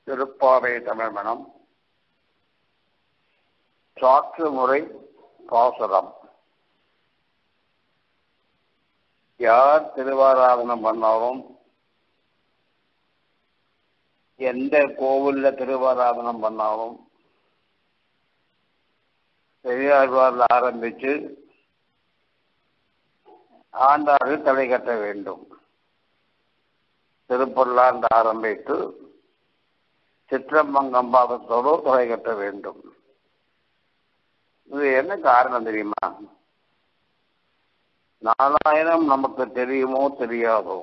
திருப்பாவை தமிழ்மணம் சாற்று முறை பாசுரம் யார் திருவாராதனம் பண்ணாலும் எந்த கோவில்ல திருவாராதனம் பண்ணாலும் பெரியாழ்வார்ல ஆரம்பிச்சு ஆண்டாறு தலை கட்ட வேண்டும் திருப்பல்லாண்டு ஆரம்பித்து சிற்றம்பங்கம் பாதத்தோடு தொலை கட்ட வேண்டும் இது என்ன காரணம் தெரியுமா நாலாயிரம் நமக்கு தெரியுமோ தெரியாதோ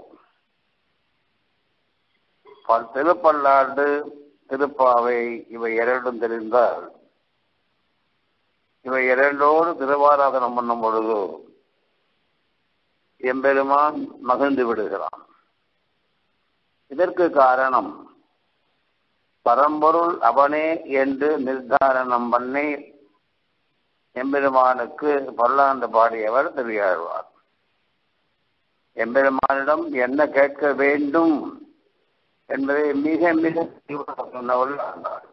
திருப்பல்லாண்டு திருப்பாவை இவை இரண்டும் தெரிந்தால் இவை இரண்டோடு திருவாராதனம் பண்ணும் பொழுது எம்பெருமான் மகிழ்ந்து விடுகிறான் இதற்கு காரணம் பரம்பொருள் அவனே என்று நிர்தாரணம் பண்ணி எம்பெருமானுக்கு பல்லாண்டு பாடியவர் தெரியாழ்வார் எம்பெருமானிடம் என்ன கேட்க வேண்டும் என்பதை மிக மிக சொன்னவள் ஆண்டாள்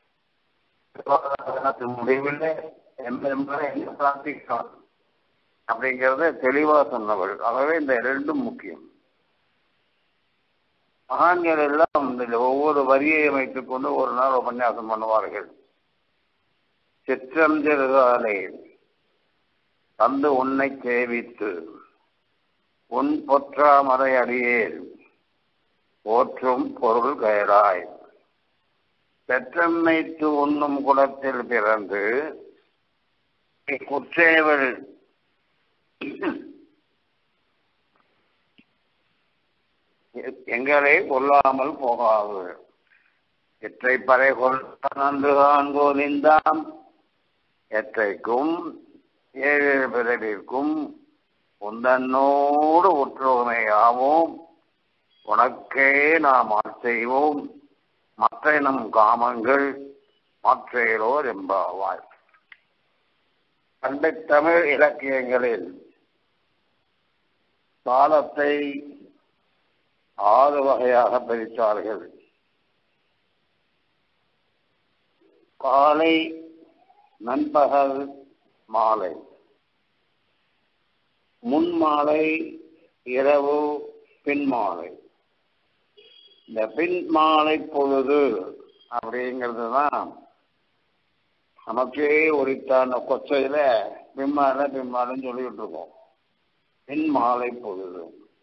முடிவில் எம்பெருமானை என்ன பிரார்த்திக்கலாம் அப்படிங்கிறத தெளிவா சொன்னவள் ஆகவே இந்த ரெண்டும் முக்கியம் மகான்கள் எல்லாம் இந்த ஒவ்வொரு வரியை வைத்துக் கொண்டு ஒரு நாள் உபன்யாசம் பண்ணுவார்கள் சிற்றஞ்செருகாலே தந்து உன்னை சேவித்து உன் பொற்றாமரை அடியேன் போற்றும் பொருள் கயராய் பெற்றம்மைத்து உண்ணும் குலத்தில் பிறந்து குற்றேவல் எங்களை கொல்லாமல் போகாது எற்றை பறை கொண்டு காண்கோலிந்தாம் எற்றைக்கும் ஏழு பிறவிற்கும் உந்தன்னோடு ஒற்றுமையாவோம் உனக்கே நாம் செய்வோம் மற்ற நம் காமங்கள் மற்றையோர் எம்பாவாய் பண்டை தமிழ் இலக்கியங்களில் காலத்தை ஆறு வகையாக பிரித்தார்கள் காலை நண்பகல் மாலை முன் மாலை இரவு பின் மாலை இந்த பின் மாலை பொழுது அப்படிங்கிறது தான் நமக்கே உரித்தான கொச்சையில பின்மால பின்மாலன்னு சொல்லிட்டு இருக்கோம் பின் மாலை பொழுது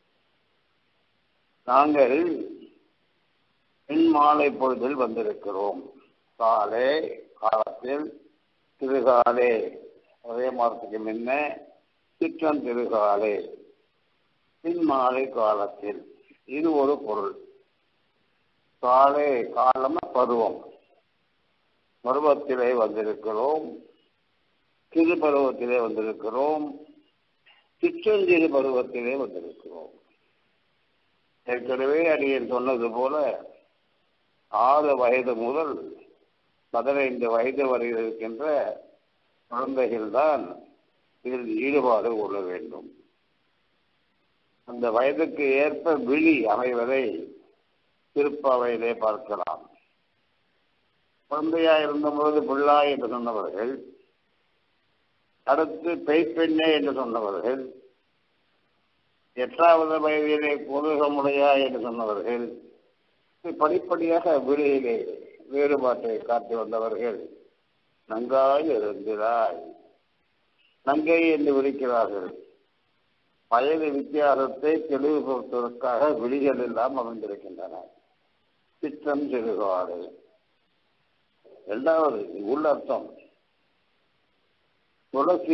நாங்கள் பின் மாலை பொழுதில் வந்திருக்கிறோம் காலை காலத்தில் திருகாலே ஒரே மாதத்துக்கு முன்ன சிற்றம் திருகாலே பின் மாலை காலத்தில் இது ஒரு பொருள் காலை காலம் பருவம் பருவத்திலே வந்திருக்கிறோம் சிறு பருவத்திலே வந்திருக்கிறோம் சிற்றஞ்சிறு பருவத்திலே வந்திருக்கிறோம் ஏற்கனவே அடியன் சொன்னது போல ஆறு வயது முதல் பதினைந்து வயது வரை இருக்கின்ற குழந்தைகள் தான் இதில் ஈடுபாடு கொள்ள வேண்டும் அந்த வயதுக்கு ஏற்ப விழி அமைவதை திருப்பாவையிலே பார்க்கலாம் குழந்தையா இருந்தபோது பிள்ளாய் என்று சொன்னவர்கள் அடுத்து பெய்ப்பெண்ணே என்று சொன்னவர்கள் எட்டாவது வயதிலே கொதுகமுடையா என்று சொன்னவர்கள் படிப்படியாக விழியிலே வேறுபாட்டை காட்டி வந்தவர்கள் நங்காய் இருந்திராய் நங்கை என்று விழிக்கிறார்கள் வயது வித்தியாசத்தை தெளிவுபடுத்துவதற்காக விழிகள் எல்லாம் அமைந்திருக்கின்றன சிற்றம் சிறுகாடு இரண்டாவது உள்ளர்த்தம் துளசி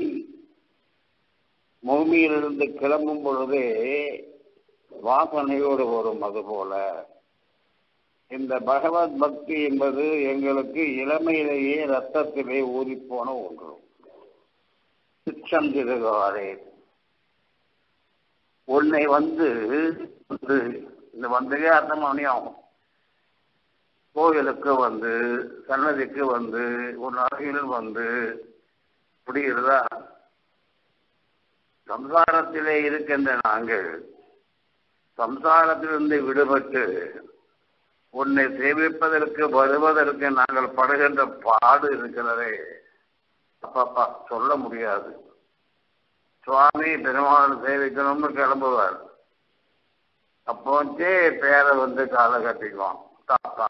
பூமியிலிருந்து கிளம்பும் பொழுதே வாசனையோடு வரும் அது போல இந்த பகவத் பக்தி என்பது எங்களுக்கு இளமையிலேயே ரத்தத்திலே ஊறிப்போன ஒன்று சிற்றம் திருகாரே உன்னை வந்து இந்த வந்ததே அர்த்தம் மணி ஆகும் கோயிலுக்கு வந்து சன்னதிக்கு வந்து ஒரு அருகில் வந்து புரிகிறதா சம்சாரத்திலே இருக்கின்ற நாங்கள் சம்சாரத்திலிருந்து விடுபட்டு உன்னை சேவிப்பதற்கு வருவதற்கு நாங்கள் படுகின்ற பாடு இருக்கிறதே அப்பப்பா சொல்ல முடியாது சுவாமி பெருமாள் சேவிக்கணும்னு கிளம்புவார் அப்போச்சே பேரை வந்து காலை கட்டிக்குவோம் தாத்தா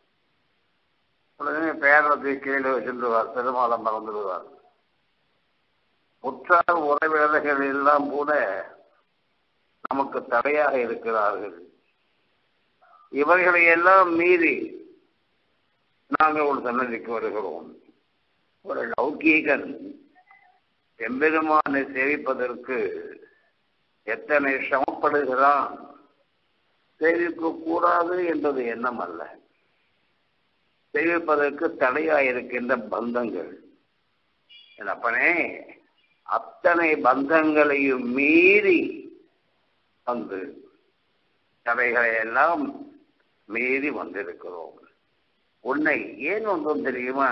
உடனே பேரத்தை கீழே வச்சிருவார் பெருமாளை மறந்துடுவார் உற்றார் உறவினர்கள் எல்லாம் கூட நமக்கு தடையாக இருக்கிறார்கள் இவர்களை எல்லாம் மீறி நாங்கள் ஒரு சன்னதிக்கு வருகிறோம் ஒரு லௌகீகன் எம்பெருமானை சேவிப்பதற்கு எத்தனை சிரமப்படுகிறான் சேவிக்க கூடாது என்பது எண்ணம் அல்ல சேவிப்பதற்கு தடையாயிருக்கின்ற பந்தங்கள் அப்பனே அத்தனை பந்தங்களையும் மீறி வந்து தடைகளை எல்லாம் மீறி வந்திருக்கிறோம் உன்னை ஏன் வந்தோம் தெரியுமா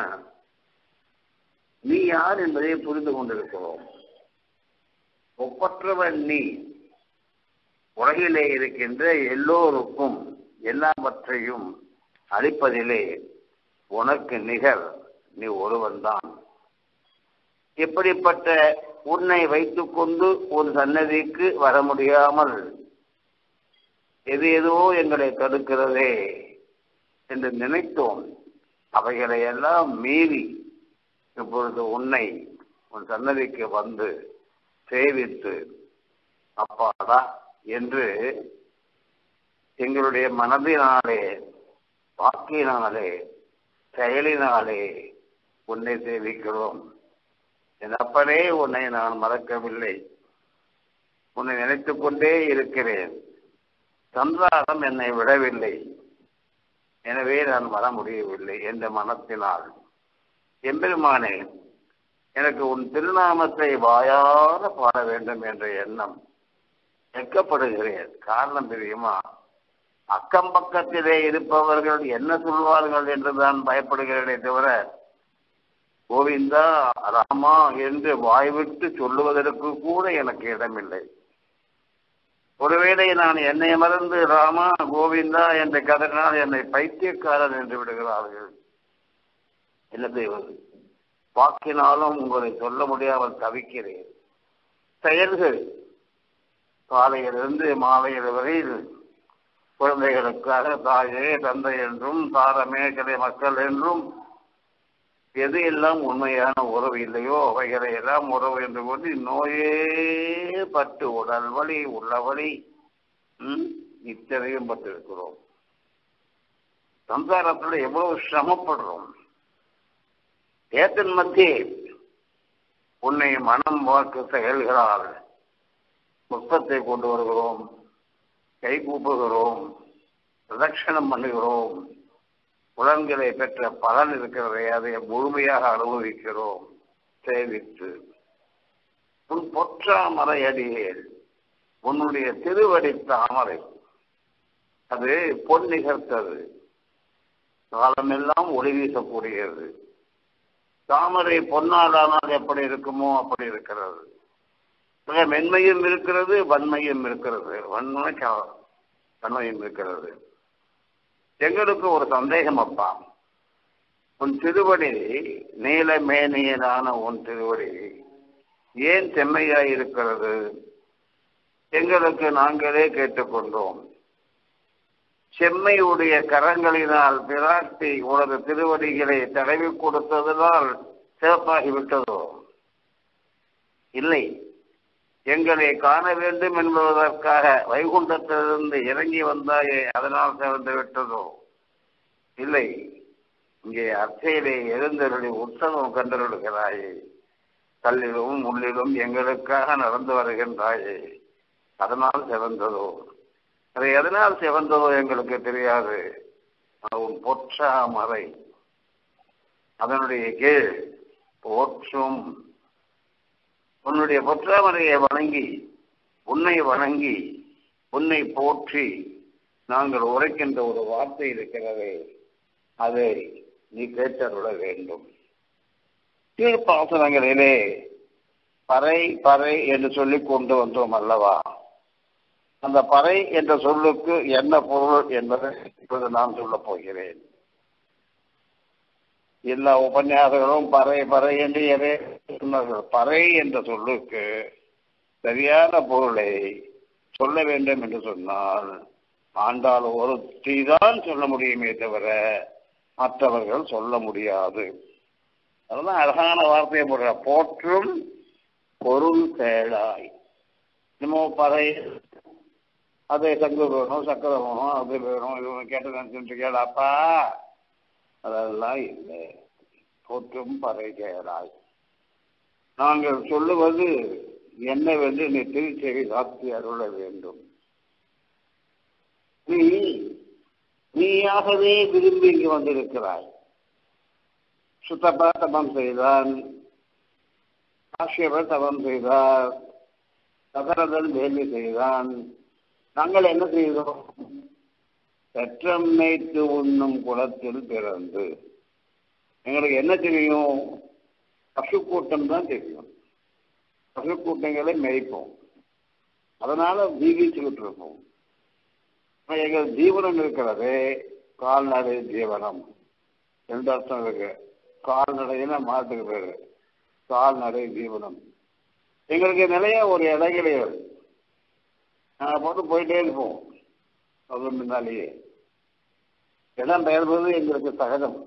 நீ யார் என்பதை புரிந்து கொண்டிருக்கிறோம் ஒப்பற்றவன் நீ உலகிலே இருக்கின்ற எல்லோருக்கும் எல்லாவற்றையும் அளிப்பதிலே உனக்கு நிகர் நீ ஒருவன்தான் இப்படிப்பட்ட உன்னை வைத்துக்கொண்டு ஒரு சன்னதிக்கு வர முடியாமல் எது எதோ எங்களை தடுக்கிறதே என்று நினைத்தோம் அவைகளை எல்லாம் மீறி இப்பொழுது உன்னை உன் சன்னதிக்கு வந்து சேவித்து அப்பாடா என்று எங்களுடைய மனதினாலே வாக்கினாலே செயலினாலே உன்னை சேவிக்கிறோம் என் அப்பனே உன்னை நான் மறக்கவில்லை உன்னை நினைத்துக் கொண்டே இருக்கிறேன் சந்தானம் என்னை விடவில்லை எனவே நான் வர முடியவில்லை என்ற மனத்தினால் எம்பெருமானே எனக்கு உன் திருநாமத்தை வாயார பாட வேண்டும் என்ற எண்ணம் வெட்கப்படுகிறேன் காரணம் தெரியுமா அக்கம் பக்கத்திலே இருப்பவர்கள் என்ன சொல்வார்கள் என்று நான் பயப்படுகிறேனே தவிர கோவிந்தா ராமா என்று வாய்விட்டு சொல்லுவதற்கு கூட எனக்கு இடமில்லை ஒருவேளை நான் என்னை மறந்து ராமா கோவிந்தா என்ற கதனால் என்னை பைத்தியக்காரன் என்று விடுகிறார்கள் என்ன செய்வது வாக்கினாலும் உங்களை சொல்ல முடியாமல் தவிக்கிறேன் செயல்கள் காலையிலிருந்து மாலையில் வரையில் குழந்தைகளுக்காக தாயே தந்தை என்றும் தாரமே கிளை மக்கள் என்றும் எது எல்லாம் உண்மையான உறவு இல்லையோ அவைகளை எல்லாம் உறவு என்று கொண்டு நோயே பட்டு உடல் வலி உள்ள வலி இத்தனையும் பட்டிருக்கிறோம் சம்சாரத்தில் எவ்வளவு சிரமப்படுறோம் ஏத்தன் மத்தியே உன்னை மனம் வாக்கு செயல்களால் புஷ்பத்தை கொண்டு வருகிறோம் கை கூப்புகிறோம் பிரதட்சணம் பண்ணுகிறோம் புலன்களை பெற்ற பலன் இருக்கிறதை அதை முழுமையாக அனுபவிக்கிறோம் சேவித்து உன் பொற்றாமரை அடியேல் உன்னுடைய திருவடி தாமரை அது பொன் நிகழ்த்தது காலமெல்லாம் ஒளி வீசக்கூடியது தாமரை பொன்னாலானால் எப்படி இருக்குமோ அப்படி இருக்கிறது மிக மென்மையும் இருக்கிறது வன்மையும் இருக்கிறது வன்மை வன்மையும் இருக்கிறது எங்களுக்கு ஒரு சந்தேகம் அப்பா உன் திருவடி நீல மேனியனான உன் திருவடி ஏன் செம்மையாய் இருக்கிறது எங்களுக்கு நாங்களே கேட்டுக்கொண்டோம் செம்மையுடைய கரங்களினால் பிராட்டி உனது திருவடிகளை தடவி கொடுத்ததனால் சிறப்பாகிவிட்டதோ இல்லை எங்களை காண வேண்டும் என்பதற்காக வைகுண்டத்திலிருந்து இறங்கி வந்தாயே அதனால் சிறந்து விட்டதோ இல்லை இங்கே அர்ச்சையிலே எழுந்தருளி உற்சவம் கண்டருளுகிறாயே கல்லிலும் முள்ளிலும் எங்களுக்காக நடந்து வருகின்றாயே அதனால் சிறந்ததோ அது எதனால் சிவந்ததோ எங்களுக்கு தெரியாது உன் பொற்றா மறை அதனுடைய கீழ் போற்றும் உன்னுடைய பொற்றாமரையை வணங்கி உன்னை வணங்கி உன்னை போற்றி நாங்கள் உரைக்கின்ற ஒரு வார்த்தை இருக்கிறதே அதை நீ கேட்டருள வேண்டும் கீழ்ப்பாசனங்களிலே பறை பறை என்று சொல்லி கொண்டு வந்தோம் அல்லவா அந்த பறை என்ற சொல்லுக்கு என்ன பொருள் என்பதை இப்போது நான் சொல்லப் போகிறேன் எல்லா உபன்யாசங்களும் பறை பறை என்று எதை சொன்னார்கள் பறை என்ற சொல்லுக்கு சரியான பொருளை சொல்ல வேண்டும் என்று சொன்னால் ஆண்டாள் ஒருத்தி தான் சொல்ல முடியுமே தவிர மற்றவர்கள் சொல்ல முடியாது அதுதான் அழகான வார்த்தையை போடுற போற்றும் பொருள் கேளாய் என்னமோ பறை அது சங்கு வேணும் சக்கரை வேணும் அது வேணும் இது வேணும் கேட்டு நினைச்சுட்டு கேளாப்பா அதெல்லாம் இல்லை போற்றும் பறை கேளாய் நாங்கள் சொல்லுவது என்னவென்று நீ திருச்செவி காத்தி அருள வேண்டும் நீ நீயாகவே விரும்பி இங்கு வந்திருக்கிறாய் சுத்தப்பா தபம் செய்தான் ஆசிரியர் தபம் செய்தார் சதரதன் வேலை செய்தான் நாங்கள் என்ன செய்தோம் பெற்றம் மேய்த்து உண்ணும் குளத்தில் பிறந்து எங்களுக்கு என்ன தெரியும் பசு கூட்டம் தான் தெரியும் பசு கூட்டங்களை மேய்ப்போம் அதனால ஜீவிச்சுக்கிட்டு இருப்போம் எங்கள் ஜீவனம் இருக்கிறது கால்நடை ஜீவனம் ரெண்டு அர்த்தம் இருக்கு கால்நடைன்னா மாட்டுக்கு பேரு கால்நடை ஜீவனம் எங்களுக்கு நிறைய ஒரு இடம் கிடையாது நாங்கள் போட்டு போயிட்டே இருப்போம் அது முன்னாலேயே இடம் பெயர்வது எங்களுக்கு சகஜம்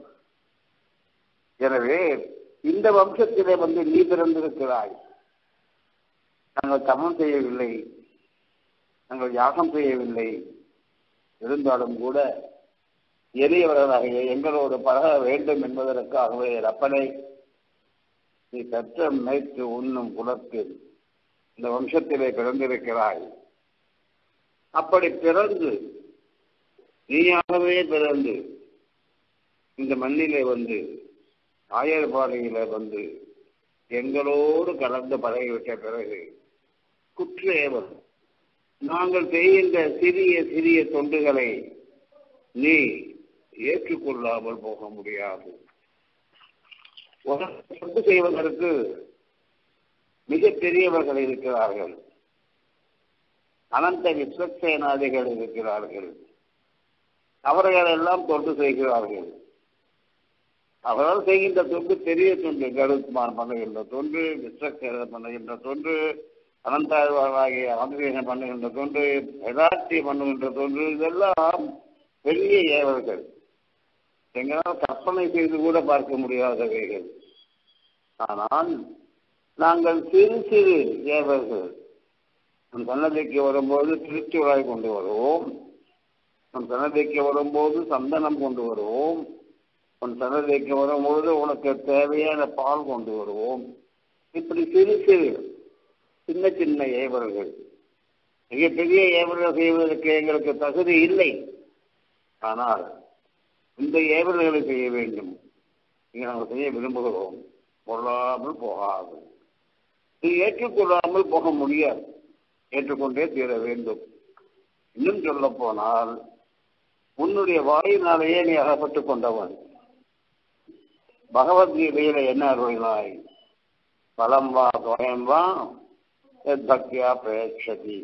எனவே இந்த வம்சத்திலே வந்து நீ பிறந்திருக்கிறாய் நாங்கள் தமம் செய்யவில்லை நாங்கள் யாகம் செய்யவில்லை இருந்தாலும் கூட எளியவர்களாக எங்களோடு பழக வேண்டும் என்பதற்காகவே ரப்பனை நீ கற்ற மேய்த்து உண்ணும் குலத்தில் இந்த வம்சத்திலே பிறந்திருக்கிறாய் அப்படி பிறந்து நீயாகவே பிறந்து இந்த மண்ணிலே வந்து ஆயர்பாளையில வந்து எங்களோடு கலந்து பழகிவிட்ட பிறகு குற்றேவல் நாங்கள் செய்கின்ற சிறிய சிறிய தொண்டுகளை நீ ஏற்றுக்கொள்ளாமல் போக முடியாது தொண்டு செய்வதற்கு மிக பெரியவர்கள் இருக்கிறார்கள் அனந்த விஸ்வசேனாதிகள் இருக்கிறார்கள் அவர்கள் எல்லாம் தொண்டு செய்கிறார்கள் அவர்கள் செய்கின்ற தொண்டு பெரிய தொண்டு கருத்மான் பண்ணுகின்ற தொண்டு விஸ்வசேனர் பண்ணுகின்ற தொண்டு அனந்தாழ்வாராகிய ஆந்திரேசன் பண்ணுகின்ற தொண்டு எதாட்சி பண்ணுகின்ற தொண்டு இதெல்லாம் பெரிய ஏவல்கள் எங்களால் கற்பனை செய்து கூட பார்க்க முடியாதவைகள் ஆனால் நாங்கள் சிறு சிறு ஏவல்கள் நம் சன்னதிக்கு வரும்போது திருச்சுழாய் கொண்டு வருவோம் நம் சன்னதிக்கு வரும்போது சந்தனம் கொண்டு வருவோம் உன் சன்னதிக்கு வரும்போது உனக்கு தேவையான பால் கொண்டு வருவோம் இப்படி சிறு சிறு சின்ன சின்ன ஏவல்கள் மிகப்பெரிய ஏவல்கள் செய்வதற்கு எங்களுக்கு தகுதி இல்லை ஆனால் இந்த ஏவல்களை செய்ய வேண்டும் இங்கே நாங்கள் செய்ய விரும்புகிறோம் கொள்ளாமல் போகாது நீ ஏற்றுக்கொள்ளாமல் போக முடியாது ஏற்றுக்கொண்டே தீர வேண்டும் இன்னும் சொல்ல போனால் உன்னுடைய வாயினாலேயே நீ அகப்பட்டுக் கொண்டவன் பகவத்கீதையில என்ன அருளினாய் பலம் வா துவயம் வா பக்தியா பிரேட்சதி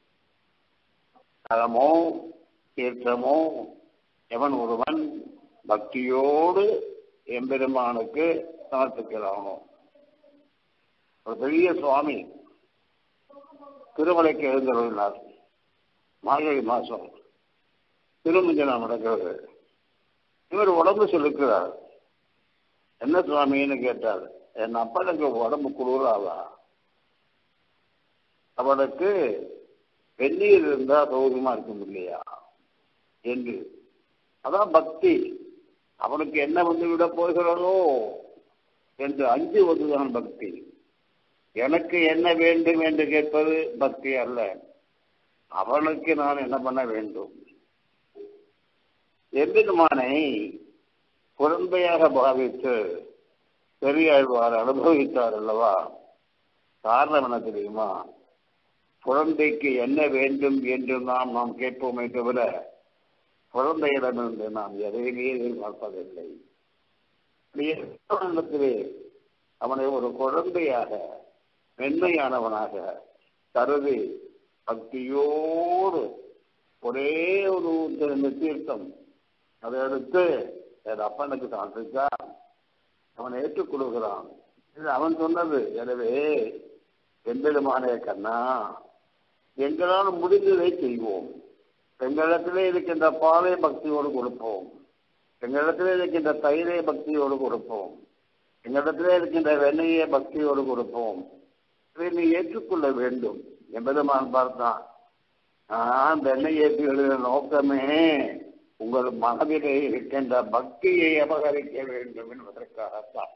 தலமோ தீர்த்தமோ எவன் ஒருவன் பக்தியோடு எம்பெருமானுக்கு சமர்ப்பிக்கிறானோ ஒரு பெரிய சுவாமி திருமலைக்கு எழுந்தருளினார் மார்கழி மாசம் திருமஞ்சனம் நடக்கிறது இவர் உடம்பு செலுக்கிறார் என்ன சுவாமின்னு கேட்டார் என் அப்பனுக்கு உடம்பு குளிராவா அவனுக்கு வெந்நீர் இருந்தா சௌகரியமா இருக்க முடியலையா என்று அதான் பக்தி அவனுக்கு என்ன வந்து விட போகிறதோ என்று அஞ்சுவதுதான் பக்தி எனக்கு என்ன வேண்டும் என்று கேட்பது பக்தி அல்ல அவனுக்கு நான் என்ன பண்ண வேண்டும் எம்பெருமானை குழந்தையாக பாவித்து பெரியாழ்வார் அனுபவித்தார் அல்லவா காரணம் என்ன தெரியுமா குழந்தைக்கு என்ன வேண்டும் என்று நாம் நாம் கேட்போமே தவிர குழந்தையிடமிருந்து நாம் எதையுமே எதிர்பார்ப்பதில்லை இடத்திலே அவனை ஒரு குழந்தையாக மென்மையானவனாக கருதி பக்தியோடு ஒரே ஒரு இந்த தீர்த்தம் அதை எடுத்து என் அப்பனுக்கு சாப்பிட்டா அவன் ஏற்றுக் கொடுக்கிறான் இது அவன் சொன்னது எனவே எம்பெருமானே கண்ணா எங்களால் முடிந்ததை செய்வோம் எங்களிடத்திலே இருக்கின்ற பாலை பக்தியோடு கொடுப்போம் எங்களிடத்திலே இருக்கின்ற தயிரை பக்தியோடு கொடுப்போம் எங்களிடத்திலே இருக்கின்ற வெண்ணையை பக்தியோடு கொடுப்போம் இதை நீ ஏற்றுக்கொள்ள வேண்டும் எம்பெருமான் பார்த்தான் நான் வெண்ணெய் ஏற்றி எழுதின நோக்கமே உங்கள் மனதிலே இருக்கின்ற பக்தியை அபகரிக்க வேண்டும் என்பதற்காகத்தான்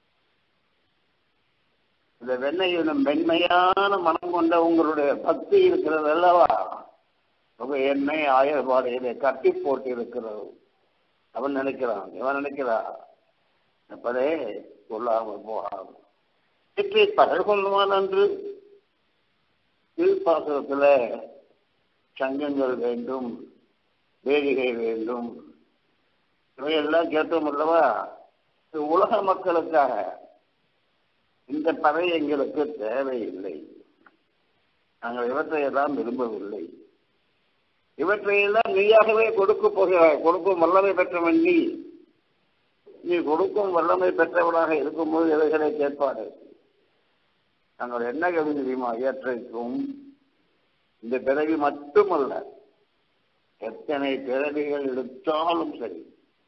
இந்த வெண்ணெயிலும் மென்மையான மனம் கொண்ட உங்களுடைய பக்தி இருக்கிறது அல்லவா உங்க எண்ணெய் ஆயர்பாடையிலே கட்டி போட்டு இருக்கிறது அவன் நினைக்கிறான் இவன் நினைக்கிறா அப்பதே சொல்லாமல் போகாது இற்றை பகல்கொள்வான் என்று கீழ்ப்பாசனத்தில் சங்கங்கள் வேண்டும் வேதிகை வேண்டும் இவையெல்லாம் கேட்டோம் அல்லவா இது உலக மக்களுக்காக இந்த பறை எங்களுக்கு தேவையில்லை நாங்கள் இவற்றையெல்லாம் விரும்பவில்லை இவற்றையெல்லாம் நீயாகவே கொடுக்க போகிறாய் கொடுக்கும் வல்லமை பெற்றவன் நீ நீ கொடுக்கும் வல்லமை பெற்றவனாக இருக்கும்போது இவைகளை கேட்பாரு நாங்கள் என்ன கவி தெரியுமா இயற்றைக்கும் இந்த பிறவி மட்டுமல்ல எத்தனை பிறவிகள் எடுத்தாலும் சரி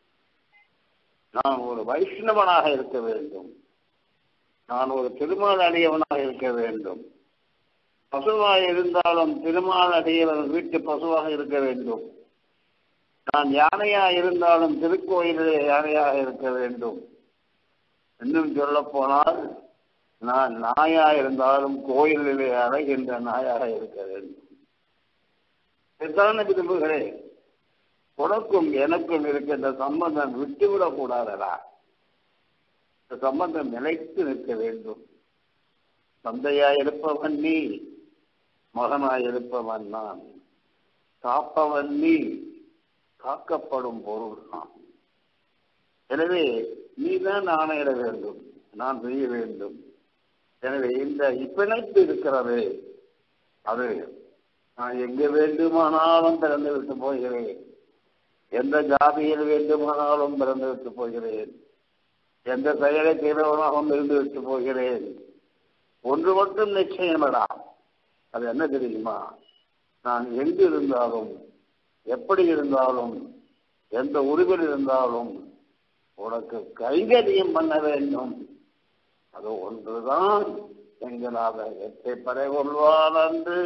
நான் ஒரு வைஷ்ணவனாக இருக்க வேண்டும் நான் ஒரு திருமால் அடியவனாக இருக்க வேண்டும் பசுவாக இருந்தாலும் திருமால் அடியவன் வீட்டு பசுவாக இருக்க வேண்டும் நான் யானையா இருந்தாலும் திருக்கோயிலே யானையாக இருக்க வேண்டும் இன்னும் சொல்ல போனால் நான் நாயா இருந்தாலும் கோயிலிலே அறைகின்ற நாயாக இருக்க வேண்டும் இதுதான விரும்புகிறேன் உனக்கும் எனக்கும் இருக்கின்ற சம்பந்தம் விட்டுவிடக் கூடாதடா இந்த சம்பந்தம் நிலைத்து நிற்க வேண்டும் தந்தையாய் இருப்பவன் நீ மகனாய் இருப்பவன் நான் காப்பவன் நீ காக்கப்படும் பொருள் நான் எனவே நீதான் ஆணையிட வேண்டும் நான் செய்ய வேண்டும் எனவே இந்த இப்பிணைப்பு இருக்கிறது அது நான் எங்க வேண்டுமானாலும் பிறந்து விட்டு போகிறேன் எந்த ஜாதியில் வேண்டுமானாலும் பிறந்து விட்டு போகிறேன் எந்த செயலை செய்தவனாகவும் இருந்து விட்டு போகிறேன் ஒன்று மட்டும் நிச்சயமடா அது என்ன தெரியுமா நான் எங்கு இருந்தாலும் எப்படி இருந்தாலும் எந்த உருவில் இருந்தாலும் உனக்கு கைகரியம் பண்ண வேண்டும் அது ஒன்றுதான் எங்களாக எத்தை பறை கொள்வான் என்று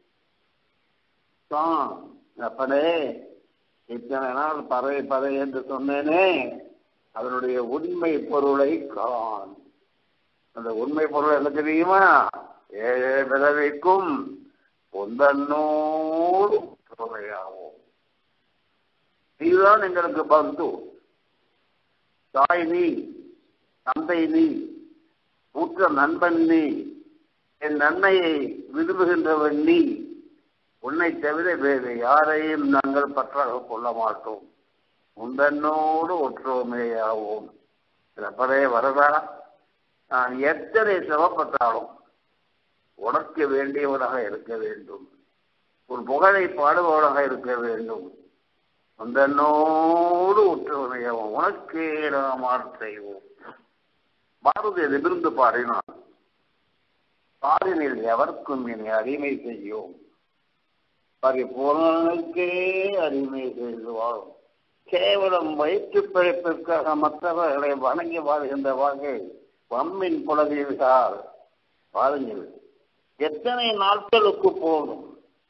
தான் அப்பனே இத்தனை நாள் பறை பறை என்று சொன்னேனே அதனுடைய உண்மை பொருளை கான் அந்த உண்மை பொருள் என்ன தெரியுமா ஏழே பிறவிக்கும் பொந்தன்னோடு துணையாகும் நீதான் எங்களுக்கு பந்து தாய் நீ தந்தை நீ ஊற்ற நண்பன் நீ என் நன்மையை விரும்புகின்றவன் நீ உன்னை தவிர வேறு யாரையும் நாங்கள் பற்றாக கொள்ள மாட்டோம் முந்தன்னோடு ஒற்றுமையாவோம் சிறப்பதே வரதா நான் எத்தனை சிரமப்பட்டாலும் உனக்கு வேண்டியவனாக இருக்க வேண்டும் ஒரு புகழை பாடுபவனாக இருக்க வேண்டும் முந்தன்னோடு ஒற்றுமையாவோம் உனக்கே நாம் செய்வோம் பாரதி நிமிர்ந்து பாடினான் பாரினில் எவர்க்கும் இனி அடிமை செய்யும் பரிபூர்ணனுக்கே அடிமை செய்து வாழும் கேவலம் வயிற்று பிழைப்பிற்காக மற்றவர்களை வணங்கி வாழ்கின்ற வகை வம்மின் புலவீர்கள் பாருங்கள் எத்தனை நாட்களுக்கு போதும்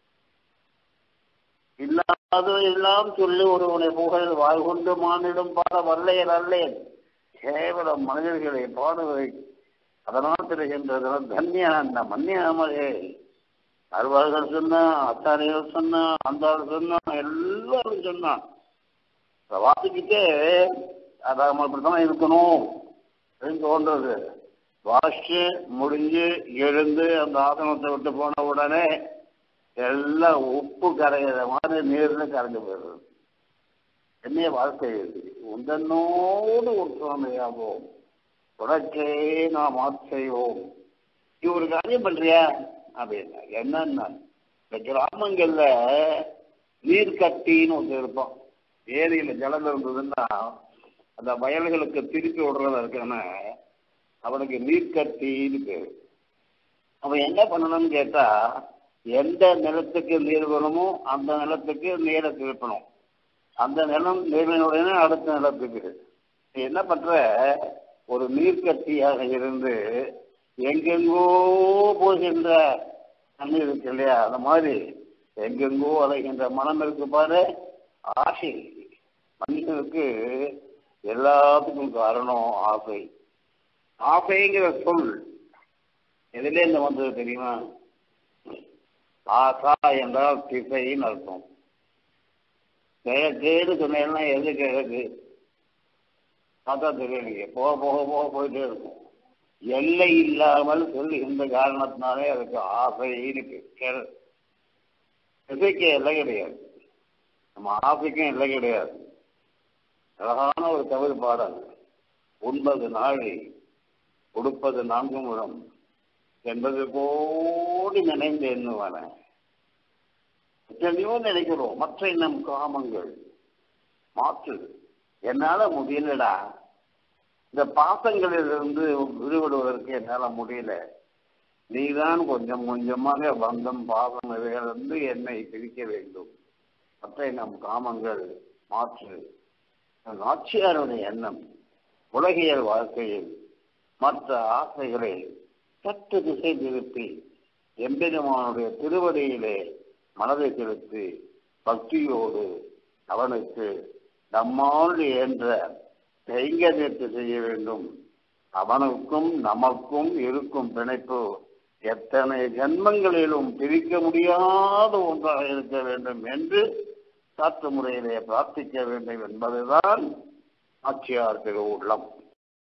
இல்லாத எல்லாம் சொல்லி ஒருவனை புகழ் வாழ்கொண்டு மானிடும் பாட வல்லையர் அல்லேன் கேவலம் மனிதர்களை பாடுவதை அதனால் தெரிகின்றது தன்யா அந்த மன்னியாமலே அறுவார்கள் சொன்னா அத்தாரிகள் சொன்னா அந்த சொன்னா எல்லாரும் சொன்னான் வாசிக்கிட்டே அதை நம்ம இப்படிதான் இருக்கணும் அப்படின்னு தோன்றது வாசிச்சு முடிஞ்சு எழுந்து அந்த ஆசனத்தை விட்டு போன உடனே எல்லாம் உப்பு கரையிற மாதிரி நீர்ல கரைஞ்சு போயிடுறது என்னைய வாழ்க்கை இது உந்தன்னோடு ஒற்றுமையாவோம் உனக்கே நாம் ஆட்செய்வோம் நீ ஒரு காரியம் பண்றியா அப்படின்னா என்னன்னா இந்த கிராமங்கள்ல நீர்க்கட்டின்னு ஒன்று இருப்பான் ஏரியில ஜலம் இருந்ததுன்னா அந்த வயல்களுக்கு திருப்பி விடுறதா இருக்கான அவனுக்கு நீர்க்கட்டின்னு பேரு அவன் என்ன பண்ணணும்னு கேட்டா எந்த நிலத்துக்கு நீர் வேணுமோ அந்த நிலத்துக்கு நீரை திருப்பணும் அந்த நிலம் நீரினுடனே அடுத்த நிலத்துக்கு நீ என்ன பண்ற ஒரு நீர்க்கட்டியாக இருந்து எங்கெங்கோ போகின்ற தண்ணீர் இருக்கு இல்லையா அந்த மாதிரி எங்கெங்கோ அலைகின்ற மனம் இருக்கு பாரு ஆசை மனிதனுக்கு எல்லாத்துக்கும் காரணம் ஆசை ஆசைங்கிற சொல் எதுல இருந்து வந்தது தெரியுமா ஆசா என்றால் திசைன்னு அர்த்தம் கிழக்குன்னு சொன்னேன்னா எது கிழக்கு பார்த்தா தெரியலையே போக போக போக போயிட்டே இருக்கும் எல்லை இல்லாமல் சொல்லுகின்ற காரணத்தினாலே அதுக்கு ஆசை இருக்கு திசைக்கு எல்லை கிடையாது நம்ம ஆசைக்கும் எல்லை கிடையாது அழகான ஒரு தமிழ் பாடல் உண்பது நாளை கொடுப்பது நான்கு முறம் என்பது கோடி நினைந்து எண்ணுவான எத்தனையோ நினைக்கிறோம் மற்ற நம் காமங்கள் மாற்று என்னால முடியலடா இந்த பாசங்களிலிருந்து விடுபடுவதற்கு என்னால முடியல நீதான் கொஞ்சம் கொஞ்சமாக பந்தம் பாசம் இவைகளிலிருந்து என்னை பிரிக்க வேண்டும் மற்ற நம் காமங்கள் மாற்று நாச்சியாருடைய எண்ணம் உலகியல் வாழ்க்கையில் மற்ற ஆசைகளை சற்று திசை திருப்பி எம்பெருமானுடைய திருவடியிலே மனதை செலுத்தி பக்தியோடு அவனுக்கு நம்மால் என்ற கைங்கரியத்தை செய்ய வேண்டும் அவனுக்கும் நமக்கும் இருக்கும் பிணைப்பு எத்தனை ஜன்மங்களிலும் பிரிக்க முடியாத ஒன்றாக இருக்க வேண்டும் என்று சாற்று முறையிலே பிரார்த்திக்க வேண்டும் என்பதுதான் ஆட்சியார் திரு உள்ளம்